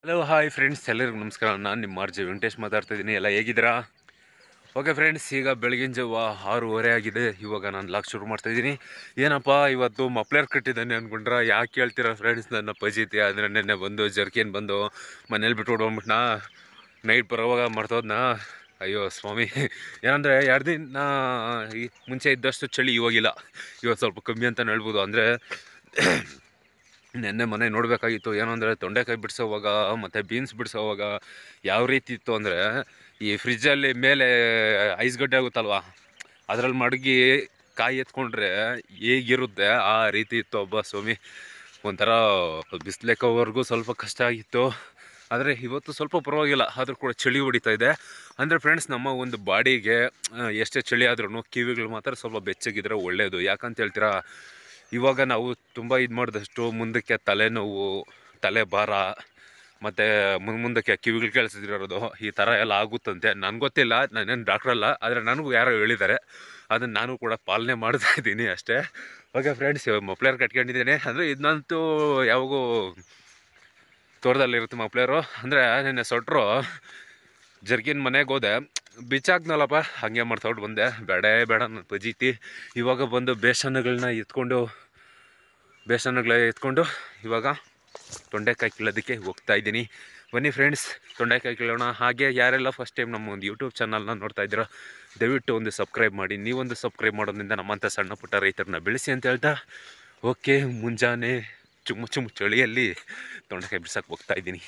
hello hi friends ಎಲ್ಲರಿಗೂ ನಮಸ್ಕಾರ ನಾನು ನಿಮ್ಮ ಆರ್ಜೆ ವೆಂಕಟೇಶ್ ಮಾತಾಡ್ತಾ ಇದ್ದೀನಿ ಎಲ್ಲ ಹೇಗಿದ್ದೀರಾ ಓಕೆ ಫ್ರೆಂಡ್ಸ್ ಈಗ ಬೆಳಗಿನ ಜಾವ ಆರೂವರೆ ಆಗಿದೆ ಇವಾಗ ನಾನು ಲಾಕ್ ಶುರು ಮಾಡ್ತಾ ಇದ್ದೀನಿ ಏನಪ್ಪ ಇವತ್ತು ಮಪ್ಲೇರ್ ಕಟ್ಟಿದ್ದಾನೆ ಅಂದ್ಕೊಂಡ್ರ ಯಾಕೆ ಕೇಳ್ತೀರಾ ಫ್ರೆಂಡ್ಸ್ ನನ್ನ ಪಜಿತಿ ಅಂದರೆ ನೆನ್ನೆ ಬಂದು ಜರ್ಕಿನ್ ಬಂದು ಮನೇಲಿ ಬಿಟ್ಟು ಹೋಗ್ಬಿಟ್ನಾ ನೈಟ್ ಬರೋವಾಗ ಮರ್ತೋದ್ನಾ ಅಯ್ಯೋ ಸ್ವಾಮಿ ಏನಂದರೆ ಎರಡು ದಿನ ಈ ಮುಂಚೆ ಇದ್ದಷ್ಟು ಚಳಿ ಇವಾಗಿಲ್ಲ ಇವತ್ತು ಸ್ವಲ್ಪ ಕಮ್ಮಿ ಅಂತ ಹೇಳ್ಬೋದು ಅಂದರೆ ನೆನ್ನೆ ಮನೆ ನೋಡಬೇಕಾಗಿತ್ತು ಏನಂದರೆ ತೊಂಡೆಕಾಯಿ ಬಿಡಿಸೋವಾಗ ಮತ್ತು ಬೀನ್ಸ್ ಬಿಡಿಸೋವಾಗ ಯಾವ ರೀತಿ ಇತ್ತು ಅಂದರೆ ಈ ಫ್ರಿಜ್ಜಲ್ಲಿ ಮೇಲೆ ಐಸ್ ಗಡ್ಡೆ ಆಗುತ್ತಲ್ವ ಅದರಲ್ಲಿ ಮಡಗಿ ಕಾಯಿ ಎತ್ಕೊಂಡ್ರೆ ಹೇಗಿರುತ್ತೆ ಆ ರೀತಿ ಇತ್ತು ಒಬ್ಬ ಸ್ವಾಮಿ ಒಂಥರ ಬಿಸ್ಲೆಕ್ಕವರೆಗೂ ಸ್ವಲ್ಪ ಕಷ್ಟ ಆಗಿತ್ತು ಆದರೆ ಇವತ್ತು ಸ್ವಲ್ಪ ಪರವಾಗಿಲ್ಲ ಆದರೂ ಕೂಡ ಚಳಿ ಹೊಡಿತಾ ಇದೆ ಅಂದರೆ ಫ್ರೆಂಡ್ಸ್ ನಮ್ಮ ಒಂದು ಬಾಡಿಗೆ ಆ, ಎಷ್ಟೇ ಚಳಿ ಆದ್ರೂ ಕಿವಿಗಳು ಮಾತ್ರ ಸ್ವಲ್ಪ ಬೆಚ್ಚಗಿದ್ರೆ ಒಳ್ಳೆಯದು ಯಾಕಂತ ಹೇಳ್ತೀರಾ ಇವಾಗ ನಾವು ತುಂಬ ಇದು ಮಾಡಿದಷ್ಟು ಮುಂದಕ್ಕೆ ತಲೆನೋವು ತಲೆ ಭಾರ ಮತ್ತು ಮುಂದೆ ಮುಂದಕ್ಕೆ ಕಿವಿಗಳು ಕೇಳಿಸಿದಿರೋದು ಈ ಥರ ಎಲ್ಲ ಆಗುತ್ತಂತೆ ನನಗೆ ಗೊತ್ತಿಲ್ಲ ನಾನೇನು ಡಾಕ್ಟ್ರ್ ಅಲ್ಲ ಆದರೆ ನನಗೂ ಯಾರೋ ಹೇಳಿದ್ದಾರೆ ಅದನ್ನು ನಾನು ಕೂಡ ಪಾಲನೆ ಮಾಡ್ತಾ ಇದ್ದೀನಿ ಅಷ್ಟೇ ಓಕೆ ಫ್ರೆಂಡ್ಸ್ ಮಪ್ಲೇರ್ ಕಟ್ಕೊಂಡಿದ್ದೇನೆ ಅಂದರೆ ಇದನ್ನಂತೂ ಯಾವಾಗೂ ತೋಟದಲ್ಲಿರುತ್ತೆ ಮಪ್ಲೇರು ಅಂದರೆ ನಿನ್ನೆ ಸೊಟ್ರು ಜರ್ಗಿನ್ ಮನೆಗೆ ಹೋದೆ ಬಿಚ್ಚಾಕ್ನಲ್ಲಪ್ಪ ಹಾಗೆ ಮಾಡ್ತೊಟ್ಟು ಬಂದೆ ಬೇಡೇ ಬೇಡ ನನ್ನ ಪಜೀತಿ ಇವಾಗ ಬಂದು ಬೇಸನ್ಗಳನ್ನ ಎತ್ಕೊಂಡು ಬೇಸನ್ಗಳ ಎತ್ಕೊಂಡು ಇವಾಗ ತೊಂಡೆಕಾಯಿ ಕೀಳೋದಕ್ಕೆ ಹೋಗ್ತಾ ಇದ್ದೀನಿ ಬನ್ನಿ ಫ್ರೆಂಡ್ಸ್ ತೊಂಡೆಕಾಯಿ ಕೀಳೋಣ ಹಾಗೆ ಯಾರೆಲ್ಲ ಫಸ್ಟ್ ಟೈಮ್ ನಮ್ಮ ಒಂದು ಯೂಟ್ಯೂಬ್ ಚಾನಲ್ನ ನೋಡ್ತಾ ಇದ್ದೀರೋ ದಯವಿಟ್ಟು ಒಂದು ಸಬ್ಸ್ಕ್ರೈಬ್ ಮಾಡಿ ನೀವೊಂದು ಸಬ್ಸ್ಕ್ರೈಬ್ ಮಾಡೋದ್ರಿಂದ ನಮ್ಮಂಥ ಸಣ್ಣ ಪುಟ್ಟ ರೈತರನ್ನ ಬೆಳೆಸಿ ಅಂತ ಹೇಳ್ತಾ ಓಕೆ ಮುಂಜಾನೆ ಚುಮ್ಮು ಚುಮ್ಮು ಚಳಿಯಲ್ಲಿ ತೊಂಡೆಕಾಯಿ ಬಿಡ್ಸಕ್ಕೆ ಹೋಗ್ತಾ ಇದ್ದೀನಿ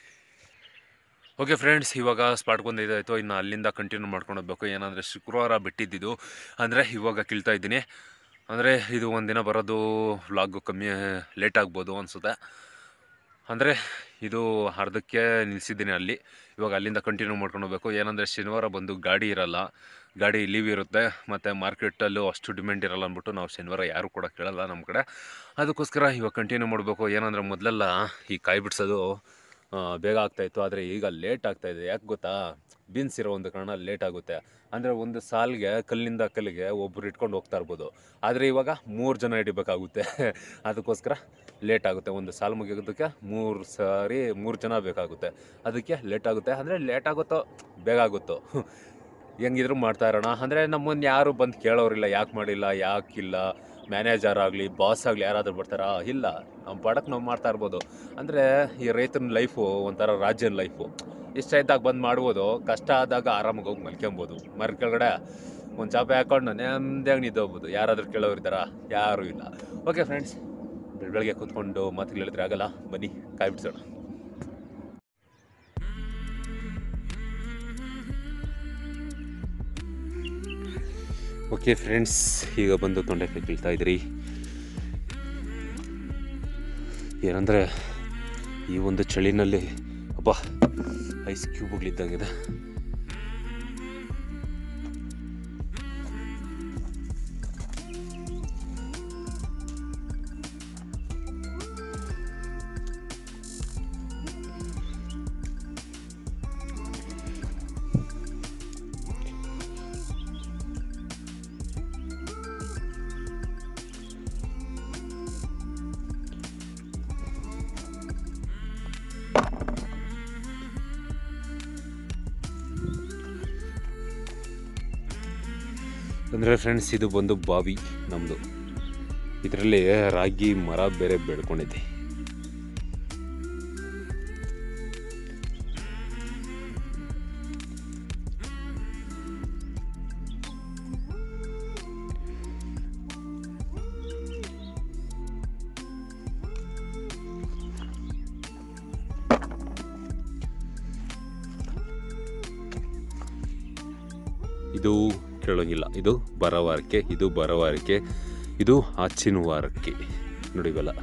ಓಕೆ ಫ್ರೆಂಡ್ಸ್ ಇವಾಗ ಸ್ಪಾಟ್ಗೆ ಒಂದು ಇದಾಯಿತು ಇನ್ನು ಅಲ್ಲಿಂದ ಕಂಟಿನ್ಯೂ ಮಾಡ್ಕೊಂಡು ಹೋಗ್ಬೇಕು ಏನಂದರೆ ಶುಕ್ರವಾರ ಬಿಟ್ಟಿದ್ದಿದ್ದು ಅಂದರೆ ಇವಾಗ ಕೀಳ್ತಾ ಇದ್ದೀನಿ ಅಂದರೆ ಇದು ಒಂದಿನ ಬರೋದು ವ್ಲಾಗು ಕಮ್ಮಿ ಲೇಟ್ ಆಗ್ಬೋದು ಅನಿಸುತ್ತೆ ಅಂದರೆ ಇದು ಅರ್ಧಕ್ಕೆ ನಿಲ್ಲಿಸಿದ್ದೀನಿ ಅಲ್ಲಿ ಇವಾಗ ಅಲ್ಲಿಂದ ಕಂಟಿನ್ಯೂ ಮಾಡ್ಕೊಂಡು ಹೋಗ್ಬೇಕು ಏನಂದರೆ ಶನಿವಾರ ಬಂದು ಗಾಡಿ ಇರಲ್ಲ ಗಾಡಿ ಲೀವ್ ಇರುತ್ತೆ ಮತ್ತು ಮಾರ್ಕೆಟಲ್ಲೂ ಅಷ್ಟು ಡಿಮ್ಯಾಂಡ್ ಇರಲ್ಲ ಅಂದ್ಬಿಟ್ಟು ನಾವು ಶನಿವಾರ ಯಾರು ಕೂಡ ಕೇಳಲ್ಲ ನಮ್ಮ ಕಡೆ ಅದಕ್ಕೋಸ್ಕರ ಇವಾಗ ಕಂಟಿನ್ಯೂ ಮಾಡಬೇಕು ಏನಂದರೆ ಮೊದಲೆಲ್ಲ ಈ ಕಾಯಿ ಬಿಡಿಸೋದು ಆ, ಬೇಗ ಆಗ್ತಾಯಿತ್ತು ಆದರೆ ಈಗ ಲೇಟ್ ಆಗ್ತಾಯಿದೆ ಯಾಕೆ ಗೊತ್ತಾ ಬೀನ್ಸ್ ಇರೋ ಒಂದು ಕಾರಣ ಲೇಟ್ ಆಗುತ್ತೆ ಅಂದರೆ ಒಂದು ಸಾಲಿಗೆ ಕಲ್ಲಿಂದ ಕಲ್ಲಿಗೆ ಒಬ್ಬರು ಇಟ್ಕೊಂಡು ಹೋಗ್ತಾ ಇರ್ಬೋದು ಆದರೆ ಇವಾಗ ಮೂರು ಜನ ಹಿಡಿಬೇಕಾಗುತ್ತೆ ಅದಕ್ಕೋಸ್ಕರ ಲೇಟ್ ಆಗುತ್ತೆ ಒಂದು ಸಾಲು ಮುಗಿಯೋದಕ್ಕೆ ಮೂರು ಸಾರಿ ಮೂರು ಜನ ಬೇಕಾಗುತ್ತೆ ಅದಕ್ಕೆ ಲೇಟ್ ಆಗುತ್ತೆ ಅಂದರೆ ಲೇಟ್ ಆಗುತ್ತೋ ಬೇಗ ಆಗುತ್ತೋ ಹೆಂಗಿದ್ರು ಮಾಡ್ತಾ ಇರೋಣ ಅಂದರೆ ನಮ್ಮನ್ನು ಯಾರು ಬಂದು ಕೇಳೋರಿಲ್ಲ ಯಾಕೆ ಮಾಡಿಲ್ಲ ಯಾಕಿಲ್ಲ ಮ್ಯಾನೇಜರ್ ಆಗಲಿ ಬಾಸ್ ಆಗಲಿ ಯಾರಾದರೂ ಬರ್ತಾರಾ ಇಲ್ಲ ನಮ್ಮ ಪಾಡಕ್ಕೆ ನಾವು ಮಾಡ್ತಾ ಇರ್ಬೋದು ಅಂದರೆ ಈ ರೈತನ ಲೈಫು ಒಂಥರ ರಾಜ್ಯನ ಲೈಫು ಇಷ್ಟ ಇದ್ದಾಗ ಬಂದು ಮಾಡ್ಬೋದು ಕಷ್ಟ ಆದಾಗ ಆರಾಮಾಗಿ ಹೋಗಿ ಮಲ್ಕೊಬೋದು ಮರ ಕೆಳಗಡೆ ಒಂದು ಚಾಪೆ ಹಾಕೊಂಡು ನೆಮ್ಮದಿಯಾಗಿ ನಿದ್ದೋಗ್ಬೋದು ಯಾರಾದರೂ ಕೇಳೋರಿದ್ದಾರಾ ಯಾರೂ ಇಲ್ಲ ಓಕೆ ಫ್ರೆಂಡ್ಸ್ ಬೆಳ ಬೆಳಗ್ಗೆ ಕೂತ್ಕೊಂಡು ಮಾತುಗಳು ಹೇಳಿದ್ರೆ ಆಗಲ್ಲ ಬನ್ನಿ ಕಾಯಿ ಬಿಡ್ಸೋಣ ಓಕೆ ಫ್ರೆಂಡ್ಸ್ ಈಗ ಬಂದು ತೊಂಡೆಕಾಯಿ ಕೀಳ್ತಾ ಇದ್ರಿ ಏನಂದರೆ ಈ ಒಂದು ಚಳಿನಲ್ಲಿ ಅಪ್ಪ ಐಸ್ ಕ್ಯೂಬ್ಗಳಿದ್ದಂಗಿದೆ ಅಂದರೆ ಫ್ರೆಂಡ್ಸ್ ಇದು ಬಂದು ಬಾವಿ ನಮ್ಮದು ಇದರಲ್ಲಿ ರಾಗಿ ಮರ ಬೇರೆ ಬೆಳ್ಕೊಂಡಿದೆ ಇದು ಕೇಳೋಂಗಿಲ್ಲ ಇದು ಬರವಾರಕ್ಕೆ ಇದು ಬರವಾರಕ್ಕೆ ಇದು ಆಚಿನ ವಾರಕ್ಕೆ ನೋಡಿ ಇವೆಲ್ಲ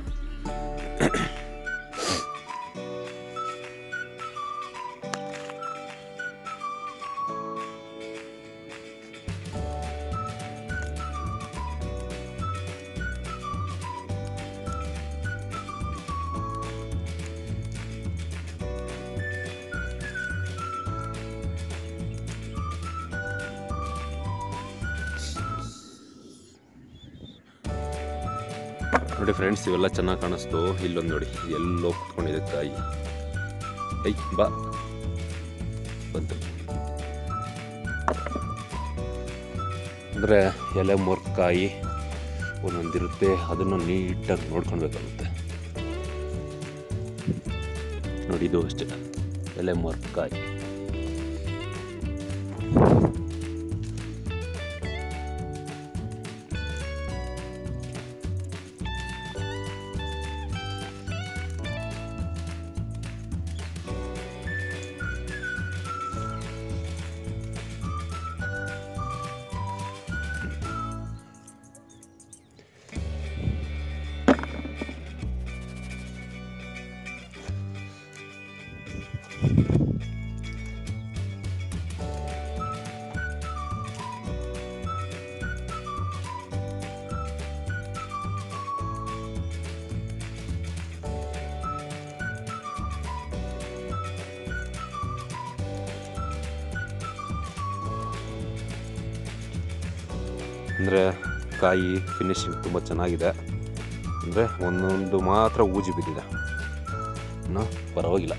ನೋಡಿ ಫ್ರೆಂಡ್ಸ್ ಇವೆಲ್ಲ ಚೆನ್ನಾಗಿ ಕಾಣಿಸ್ತು ಇಲ್ಲೊಂದು ನೋಡಿ ಎಲ್ಲೋ ಕುತ್ಕೊಂಡಿದೆ ಕಾಯಿ ಐ ಬಾ ಬಂತು ಅಂದರೆ ಎಲೆ ಮೊರ್ಕಾಯಿ ಒಂದೊಂದಿರುತ್ತೆ ಅದನ್ನು ನೀಟಾಗಿ ನೋಡ್ಕೊಳ್ಬೇಕಾಗುತ್ತೆ ನೋಡಿ ಇದು ಅಷ್ಟೇ ಎಲೆ ಮೊರ್ಕಾಯಿ ಅಂದರೆ ಕಾಯಿ ಫಿನಿಶಿಂಗ್ ತುಂಬ ಚೆನ್ನಾಗಿದೆ ಅಂದರೆ ಒಂದೊಂದು ಮಾತ್ರ ಊಜಿ ಬಿದ್ದಿದೆ ಇನ್ನು ಪರವಾಗಿಲ್ಲ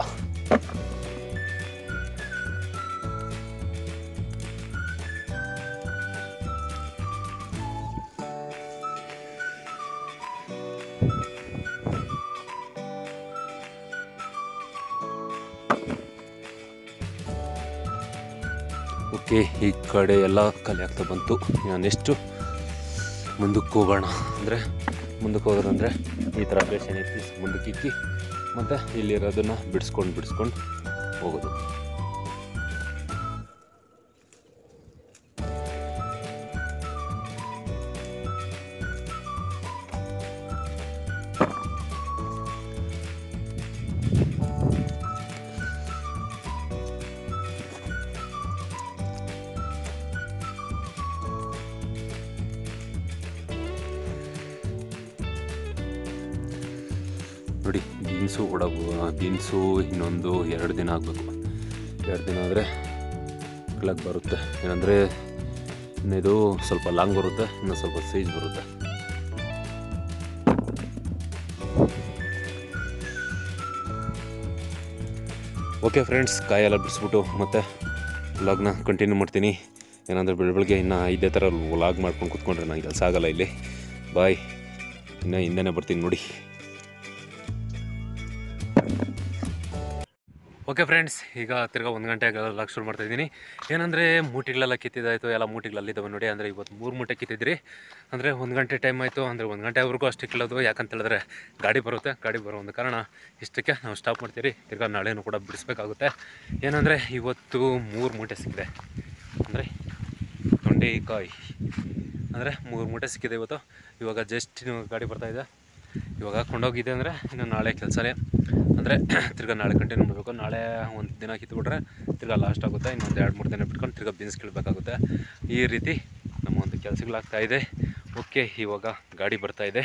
ಓಕೆ ಈ ಕಡೆ ಎಲ್ಲ ಖಾಲಿ ಆಗ್ತಾ ಬಂತು ನೆಕ್ಸ್ಟು ಮುಂದಕ್ಕೆ ಹೋಗೋಣ ಅಂದರೆ ಮುಂದಕ್ಕೆ ಹೋಗೋದಂದರೆ ಈ ಥರ ಬೇಸನ್ ಎತ್ತಿ ಮುಂದಕ್ಕೆ ಇಕ್ಕಿ ಮತ್ತು ಇಲ್ಲಿರೋದನ್ನು ಬಿಡಿಸ್ಕೊಂಡು ಬಿಡಿಸ್ಕೊಂಡು ಹೋಗೋದು ನೋಡಿ ಬೀನ್ಸು ಒಡಗು ಬೀನ್ಸು ಇನ್ನೊಂದು ಎರಡು ದಿನ ಆಗಬೇಕು ಎರಡು ದಿನ ಆದರೆ ಕ್ಲಾಕ್ ಬರುತ್ತೆ ಏನಂದರೆ ಇದು ಸ್ವಲ್ಪ ಲಾಂಗ್ ಬರುತ್ತೆ ಇನ್ನು ಸ್ವಲ್ಪ ಸೈಜ್ ಬರುತ್ತೆ ಓಕೆ ಫ್ರೆಂಡ್ಸ್ ಕಾಯೆಲ್ಲ ಬಿಡಿಸ್ಬಿಟ್ಟು ಮತ್ತೆ ವ್ಲಾಗ್ನ ಕಂಟಿನ್ಯೂ ಮಾಡ್ತೀನಿ ಏನಂದರೆ ಬೆಳ ಬೆಳಗ್ಗೆ ಇನ್ನು ಇದೇ ಥರ ವ್ಲಾಗ್ ಮಾಡ್ಕೊಂಡು ಕೂತ್ಕೊಂಡ್ರೆ ನನಗೆ ಕೆಲಸ ಆಗಲ್ಲ ಇಲ್ಲಿ ಬಾಯ್ ಇನ್ನು ಹಿಂದೆನೇ ಬರ್ತೀನಿ ನೋಡಿ ಓಕೆ ಫ್ರೆಂಡ್ಸ್ ಈಗ ತಿರ್ಗಾ ಒಂದು ಗಂಟೆ ಲಾಕ್ ಶುರು ಮಾಡ್ತಾ ಇದ್ದೀನಿ ಏನಂದರೆ ಮೂಟಿಗಳೆಲ್ಲ ಕಿತ್ತಿದ್ದಾಯಿತು ಎಲ್ಲ ಮೂಟಿಗಳು ಅಲ್ಲಿದ್ದಾವೆ ನೋಡಿ ಅಂದರೆ ಇವತ್ತು ಮೂರು ಮೂಟೆ ಕಿತ್ತಿದ್ರಿ ಅಂದರೆ ಒಂದು ಗಂಟೆ ಟೈಮ್ ಆಯಿತು ಅಂದರೆ ಒಂದು ಗಂಟೆವರೆಗೂ ಅಷ್ಟು ಕಿಲ್ಲೋದು ಯಾಕಂತ ಹೇಳಿದ್ರೆ ಗಾಡಿ ಬರುತ್ತೆ ಗಾಡಿ ಬರೋ ಒಂದು ಕಾರಣ ಇಷ್ಟಕ್ಕೆ ನಾವು ಸ್ಟಾಪ್ ಮಾಡ್ತೀರಿ ತಿರ್ಗಾ ನಾಳೆನೂ ಕೂಡ ಬಿಡಿಸ್ಬೇಕಾಗುತ್ತೆ ಏನಂದರೆ ಇವತ್ತು ಮೂರು ಮೂಟೆ ಸಿಕ್ಕಿದೆ ಅಂದರೆ ತೊಂಡೆಕಾಯಿ ಅಂದರೆ ಮೂರು ಮೂಟೆ ಸಿಕ್ಕಿದೆ ಇವತ್ತು ಇವಾಗ ಜಸ್ಟ್ ಗಾಡಿ ಬರ್ತಾಯಿದೆ ಇವಾಗ ಕೊಂಡೋಗಿದೆ ಅಂದರೆ ಇನ್ನು ನಾಳೆ ಕೆಲಸನೇ ಅಂದರೆ ತಿರ್ಗಾ ನಾಳೆ ಕಂಟಿನ್ಯೂ ಮಾಡಬೇಕು ನಾಳೆ ಒಂದು ದಿನ ಕಿತ್ಬಿಟ್ರೆ ತಿರ್ಗಾ ಲಾಸ್ಟ್ ಆಗುತ್ತೆ ಇನ್ನೊಂದು ಎರಡು ಮೂರು ದಿನ ಬಿಟ್ಕೊಂಡು ತಿರ್ಗಾ ಬೀನ್ಸ್ ಕೀಳ್ಬೇಕಾಗುತ್ತೆ ಈ ರೀತಿ ನಮ್ಮ ಒಂದು ಕೆಲಸಗಳಾಗ್ತಾ ಇದೆ ಓಕೆ ಇವಾಗ ಗಾಡಿ ಬರ್ತಾ ಇದೆ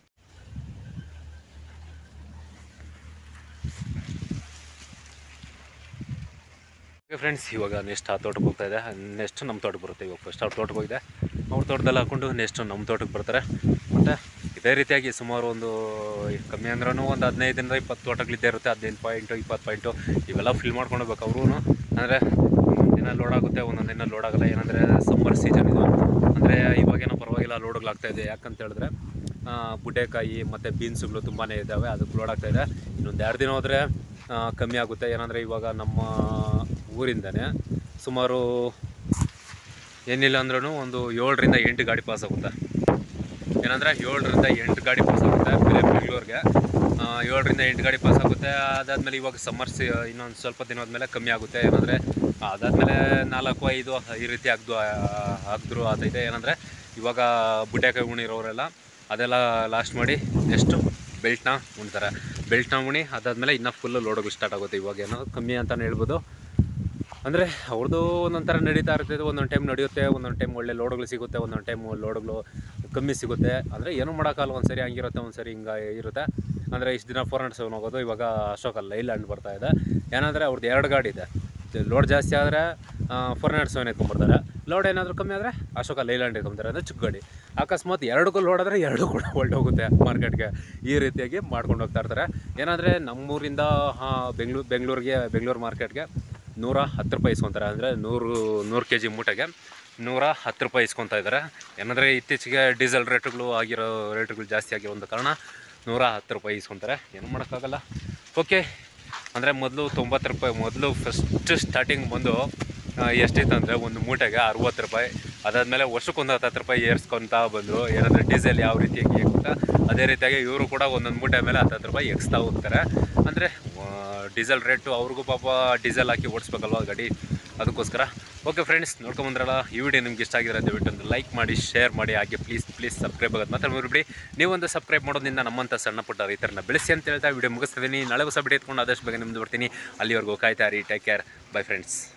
ಓಕೆ ಫ್ರೆಂಡ್ಸ್ ಇವಾಗ ನೆಕ್ಸ್ಟ್ ಆ ತೋಟಕ್ಕೆ ಹೋಗ್ತಾ ಇದೆ ನೆಕ್ಸ್ಟ್ ನಮ್ಮ ತೋಟಕ್ಕೆ ಬರುತ್ತೆ ಇವಾಗ ಫಸ್ಟ್ ಅವ್ರ ತೋಟಕ್ಕೆ ಹೋಗಿದೆ ಅವ್ರ ತೋಟದಲ್ಲಿ ಹಾಕೊಂಡು ನೆಕ್ಸ್ಟ್ ನಮ್ಮ ತೋಟಕ್ಕೆ ಬರ್ತಾರೆ ಮತ್ತು ಇದೇ ರೀತಿಯಾಗಿ ಸುಮಾರು ಒಂದು ಕಮ್ಮಿ ಅಂದ್ರೂ ಒಂದು ಹದಿನೈದರಿಂದ ಇಪ್ಪತ್ತು ತೋಟಗಳಿದ್ದೇ ಇರುತ್ತೆ ಹದಿನೈದು ಪಾಯಿಂಟು ಇಪ್ಪತ್ತು ಪಾಯಿಂಟು ಇವೆಲ್ಲ ಫಿಲ್ ಮಾಡ್ಕೊಂಡು ಹೋಗ್ಬೇಕು ಅವರು ಅಂದರೆ ಒಂದೊಂದು ದಿನ ಲೋಡ್ ಆಗುತ್ತೆ ಒಂದೊಂದು ದಿನ ಲೋಡ್ ಆಗಲ್ಲ ಏನಂದರೆ ಸಮ್ಮರ್ ಸೀಸನ್ ಇದು ಅಂದರೆ ಇವಾಗೇನೋ ಪರವಾಗಿಲ್ಲ ಲೋಡ್ಗಳಾಗ್ತಾ ಇದೆ ಯಾಕಂತ ಹೇಳಿದ್ರೆ ಆ, ಬುಡ್ಡೆಕಾಯಿ ಮತ್ತು ಬೀನ್ಸ್ಗಳು ತುಂಬಾ ಇದ್ದಾವೆ ಅದಕ್ಕೆ ಲೋಡ್ ಆಗ್ತಾ ಇದೆ ಇನ್ನೊಂದು ಎರಡು ದಿನ ಹೋದರೆ ಕಮ್ಮಿ ಆಗುತ್ತೆ ಏನಂದರೆ ಇವಾಗ ನಮ್ಮ ಊರಿಂದನೇ ಸುಮಾರು ಏನಿಲ್ಲ ಅಂದ್ರೂ ಒಂದು ಏಳರಿಂದ ಎಂಟು ಗಾಡಿ ಪಾಸ್ ಆಗುತ್ತೆ ಏನಂದರೆ ಏಳರಿಂದ ಎಂಟು ಗಾಡಿ ಪಾಸ್ ಆಗುತ್ತೆ ಬೇರೆ ಬೆಂಗಳೂರಿಗೆ ಏಳರಿಂದ ಎಂಟು ಗಾಡಿ ಪಾಸ್ ಆಗುತ್ತೆ ಅದಾದಮೇಲೆ ಇವಾಗ ಸಮ್ಮರ್ ಸಿ ಇನ್ನೊಂದು ಸ್ವಲ್ಪ ದಿನ ಆದಮೇಲೆ ಕಮ್ಮಿ ಆಗುತ್ತೆ ಏನಂದರೆ ಅದಾದಮೇಲೆ ನಾಲ್ಕು ಐದು ಈ ರೀತಿ ಆಗ್ದು ಹಾಕಿದ್ರು ಆಗ್ತೈತೆ ಏನಂದರೆ ಇವಾಗ ಬುಡ್ಡೆಕಾಯಿ ಉಣಿರೋರೆಲ್ಲ ಅದೆಲ್ಲ ಲಾಸ್ಟ್ ಮಾಡಿ ನೆಕ್ಸ್ಟು ಬೆಲ್ಟ್ನ ಉಣ್ತಾರೆ ಬೆಲ್ಟ್ನ ಉಣಿ ಅದಾದಮೇಲೆ ಇನ್ನೂ ಫುಲ್ಲು ಲೋಡೋದು ಸ್ಟಾರ್ಟ್ ಆಗುತ್ತೆ ಇವಾಗ ಏನೋ ಕಮ್ಮಿ ಅಂತಲೇ ಹೇಳ್ಬೋದು ಅಂದರೆ ಅವ್ರದ್ದು ಒಂದೊಂದು ಥರ ನಡೀತಾ ಇರ್ತದೆ ಒಂದೊಂದು ಟೈಮ್ ನಡೆಯುತ್ತೆ ಒಂದೊಂದು ಟೈಮ್ ಒಳ್ಳೆ ಲೋಡ್ಗಳು ಸಿಗುತ್ತೆ ಒಂದೊಂದು ಟೈಮ್ ಲೋಡ್ಗಳು ಕಮ್ಮಿ ಸಿಗುತ್ತೆ ಅಂದರೆ ಏನೂ ಮಾಡೋಕ್ಕಲ್ಲ ಒಂದು ಸರಿ ಹಂಗಿರುತ್ತೆ ಒಂದು ಸರಿ ಹಿಂಗೆ ಇರುತ್ತೆ ಅಂದರೆ ಇಷ್ಟು ದಿನ ಫೋರ್ ಹಂಡ್ರೆಡ್ ಸೆವೆನ್ ಹೋಗೋದು ಇವಾಗ ಅಶೋಕ ಲೈಲ್ಯಾಂಡ್ ಬರ್ತಾ ಇದೆ ಏನಂದರೆ ಅವ್ರದ್ದು ಎರಡು ಗಾಡಿ ಇದೆ ಲೋಡ್ ಜಾಸ್ತಿ ಆದರೆ ಫೋರ್ ಹಂಡ್ರೆಡ್ ಸೆವೆನ್ ಎತ್ಕೊಂಡ್ಬರ್ತಾರೆ ಲೋಡ್ ಏನಾದರೂ ಕಮ್ಮಿ ಆದರೆ ಅಶೋಕ ಲೈಲ್ಯಾಂಡ್ ಎತ್ಕೊಂತಾರೆ ಅಂದರೆ ಚಿಕ್ಕ ಗಾಡಿ ಅಕಸ್ಮಾತ್ ಎರಡು ಕಲ್ಲು ಹೊಡೆದ್ರೆ ಎರಡು ಕೂಡ ಹೊರಟೋಗುತ್ತೆ ಮಾರ್ಕೆಟ್ಗೆ ಈ ರೀತಿಯಾಗಿ ಮಾಡ್ಕೊಂಡು ಹೋಗ್ತಾ ಇರ್ತಾರೆ ಏನಂದರೆ ನಮ್ಮೂರಿಂದ ಬೆಂಗಳೂರು ಬೆಂಗಳೂರಿಗೆ ಬೆಂಗಳೂರು ಮಾರ್ಕೆಟ್ಗೆ ನೂರ ಹತ್ತು ರೂಪಾಯಿ ಇಸ್ಕೊತಾರೆ ಅಂದರೆ ನೂರು ನೂರು ಕೆ ಜಿ ಮೂಟೆಗೆ ನೂರ ಹತ್ತು ರೂಪಾಯಿ ಇಸ್ಕೊತಾ ಇದ್ದಾರೆ ಏನಂದರೆ ಇತ್ತೀಚೆಗೆ ಡೀಸೆಲ್ ರೇಟುಗಳು ಆಗಿರೋ ರೇಟುಗಳು ಜಾಸ್ತಿ ಆಗಿರೋ ಒಂದು ಕಾರಣ ನೂರ ಹತ್ತು ರೂಪಾಯಿ ಇಸ್ಕೊತಾರೆ ಏನು ಮಾಡೋಕ್ಕಾಗಲ್ಲ ಓಕೆ ಅಂದರೆ ಮೊದಲು ತೊಂಬತ್ತು ರೂಪಾಯಿ ಮೊದಲು ಫಸ್ಟ್ ಸ್ಟಾರ್ಟಿಂಗ್ ಬಂದು ಆ, ಎಷ್ಟಿತ್ತು ಅಂದರೆ ಒಂದು ಮೂಟೆಗೆ ಅರುವತ್ತು ರೂಪಾಯಿ ಅದಾದಮೇಲೆ ವರ್ಷಕ್ಕೊಂದು ಹತ್ತು ರೂಪಾಯಿ ಏರ್ಸ್ಕೊತಾ ಬಂದರು ಏನಂದರೆ ಡೀಸೆಲ್ ಯಾವ ರೀತಿಯಾಗಿ ಅಂತ ಅದೇ ರೀತಿಯಾಗಿ ಇವರು ಕೂಡ ಒಂದೊಂದು ಮೂಟೆ ಮೇಲೆ ಹತ್ತು ರೂಪಾಯಿ ಎಕ್ಸ್ತಾ ಹೋಗ್ತಾರೆ ಅಂದರೆ ಡೀಸೆಲ್ ರೇಟು ಅವ್ರಿಗೂ ಪಾಪ ಡೀಸೆಲ್ ಹಾಕಿ ಓಡಿಸ್ಬೇಕಲ್ವ ಗಾಡಿ ಅದಕ್ಕೋಸ್ಕರ ಓಕೆ ಫ್ರೆಂಡ್ಸ್ ನೋಡ್ಕೊಂಬಂದ್ರಲ್ಲ ಈ ವಿಡಿಯೋ ನಿಮ್ಗೆ ಇಷ್ಟ ಆಗಿದ್ರೆ ದಯವಿಟ್ಟು ಒಂದು ಲೈಕ್ ಮಾಡಿ ಶೇರ್ ಮಾಡಿ ಹಾಗೆ ಪ್ಲೀಸ್ ಪ್ಲೀಸ್ ಸಬ್ಸ್ಕ್ರೈಬ್ ಆಗೋದು ಮಾತ್ರ ಮರಿಬಿಡಿ ನೀವೊಂದು ಸಬ್ಸ್ಕ್ರೈಬ್ ಮಾಡೋದ್ರಿಂದ ನಮ್ಮಂಥ ಸಣ್ಣ ಪುಟ್ಟ ರೈತರನ್ನ ಬೆಳೆಸಿ ಅಂತ ಹೇಳ್ತಾ ವಿಡಿಯೋ ಮುಗಿಸ್ತಿದ್ದೀನಿ ನಾಳೆ ಹೊಸ ವಿಡಿಯೋ ಎತ್ಕೊಂಡು ಆದಷ್ಟು ಬೇಗ ನಿಮ್ದು ಬರ್ತೀನಿ ಅಲ್ಲಿವರೆಗೂ ಕಾಯ್ತಾ ರೀ ಟೇಕ್ ಕೇರ್ ಬೈ ಫ್ರೆಂಡ್ಸ್